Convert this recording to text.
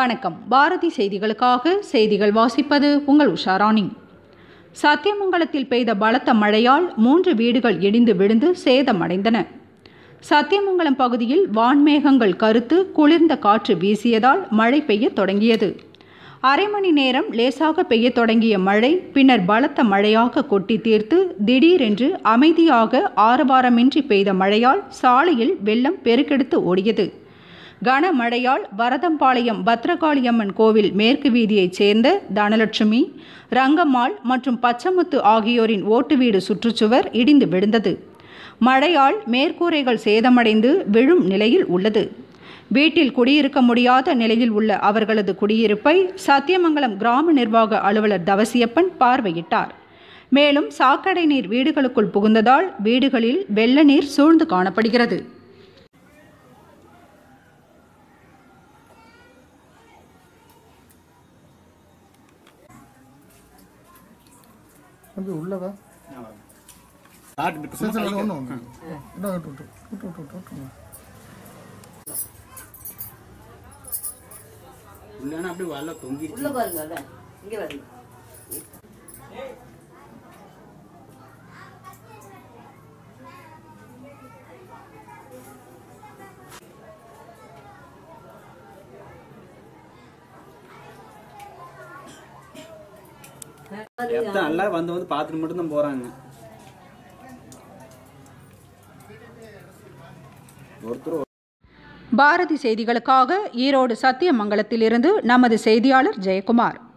வணக்கம் பாரதி செய்திகளுக்காக செய்திகள் வாசிப்பது உங்கள் உஷாராணி சத்தியமங்கலத்தில் பெய்த பலத்த மழையால் மூன்று வீடுகள் இடிந்து விழுந்து சேதமடைந்தன சத்தியமங்கலம் பகுதியில் வான்மேகங்கள் கருத்து குளிர்ந்த காற்று வீசியதால் மழை பெய்யத் தொடங்கியது அரை மணி நேரம் லேசாக பெய்யத் தொடங்கிய மழை பின்னர் பலத்த மழையாக கொட்டி தீர்த்து திடீரென்று அமைதியாக ஆரவாரமின்றி பெய்த மழையால் சாலையில் வெள்ளம் பெருக்கெடுத்து ஓடியது கனமழையால் வரதம்பாளையம் பத்ரகாளியம்மன் கோவில் மேற்கு வீதியைச் சேர்ந்த தனலட்சுமி ரங்கம்மாள் மற்றும் பச்சமுத்து ஆகியோரின் ஓட்டு வீடு சுற்றுச்சுவர் இடிந்து விழுந்தது மழையால் மேற்கூரைகள் சேதமடைந்து விழும் நிலையில் உள்ளது வீட்டில் குடியிருக்க முடியாத நிலையில் உள்ள அவர்களது குடியிருப்பை சத்தியமங்கலம் கிராம நிர்வாக அலுவலர் தவசியப்பன் பார்வையிட்டார் மேலும் சாக்கடை நீர் வீடுகளுக்குள் புகுந்ததால் வீடுகளில் வெள்ள நீர் சூழ்ந்து காணப்படுகிறது கொஞ்சம் உள்ளவா காட்டு சரி சரி ஒன்று ஒன்று இன்னும் விட்டு விட்டு விட்டு விட்டு விட்டு விட்டு உள்ளான அப்படியே வல்ல தொங்கிருச்சு உள்ள பாருங்க அதான் இங்க பாருங்க எத்தனை நல்லா வந்து வந்து பார்த்துட்டு மட்டும் தான் போறாங்க ஒருத்தர் பாரதி செய்திகளுக்காக ஈரோடு சத்தியமங்கலத்திலிருந்து நமது செய்தியாளர் ஜெயக்குமார்